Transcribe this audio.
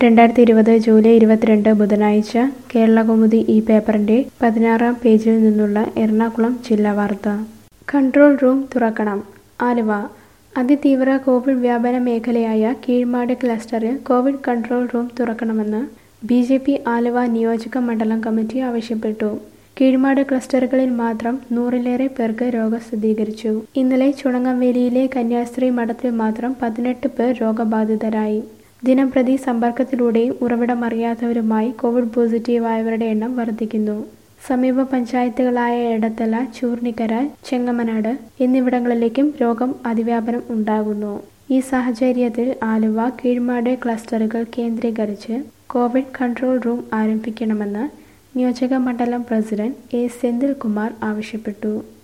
രണ്ടായിരത്തി ഇരുപത് ജൂലൈ ഇരുപത്തിരണ്ട് ബുധനാഴ്ച കേരളകൗമുദി ഈ പേപ്പറിന്റെ പതിനാറാം പേജിൽ നിന്നുള്ള എറണാകുളം ജില്ലാ വാർത്ത കൺട്രോൾ റൂം തുറക്കണം ആലുവ അതിതീവ്ര കോവിഡ് വ്യാപന മേഖലയായ കീഴ്മാട് ക്ലസ്റ്ററിൽ കോവിഡ് കൺട്രോൾ റൂം തുറക്കണമെന്ന് ബി ജെ പി ആലുവ നിയോജക മണ്ഡലം കമ്മിറ്റി ആവശ്യപ്പെട്ടു കീഴ്മാട് ക്ലസ്റ്ററുകളിൽ മാത്രം നൂറിലേറെ പേർക്ക് രോഗം സ്ഥിരീകരിച്ചു ഇന്നലെ ചുണങ്ങംവേലിയിലെ കന്യാസ്ത്രീ മഠത്തിൽ മാത്രം പതിനെട്ട് പേർ രോഗബാധിതരായി ദിനംപ്രതി സമ്പർക്കത്തിലൂടെയും ഉറവിടമറിയാത്തവരുമായി കോവിഡ് പോസിറ്റീവായവരുടെ എണ്ണം വർദ്ധിക്കുന്നു സമീപ പഞ്ചായത്തുകളായ എടത്തല ചൂർണിക്കര ചെങ്ങമനാട് എന്നിവിടങ്ങളിലേക്കും രോഗം അതിവ്യാപനം ഉണ്ടാകുന്നു ഈ സാഹചര്യത്തിൽ ആലുവ കീഴ്മാട് ക്ലസ്റ്ററുകൾ കേന്ദ്രീകരിച്ച് കോവിഡ് കൺട്രോൾ റൂം ആരംഭിക്കണമെന്ന് നിയോജക മണ്ഡലം പ്രസിഡന്റ് എ സെന്തിൽകുമാർ ആവശ്യപ്പെട്ടു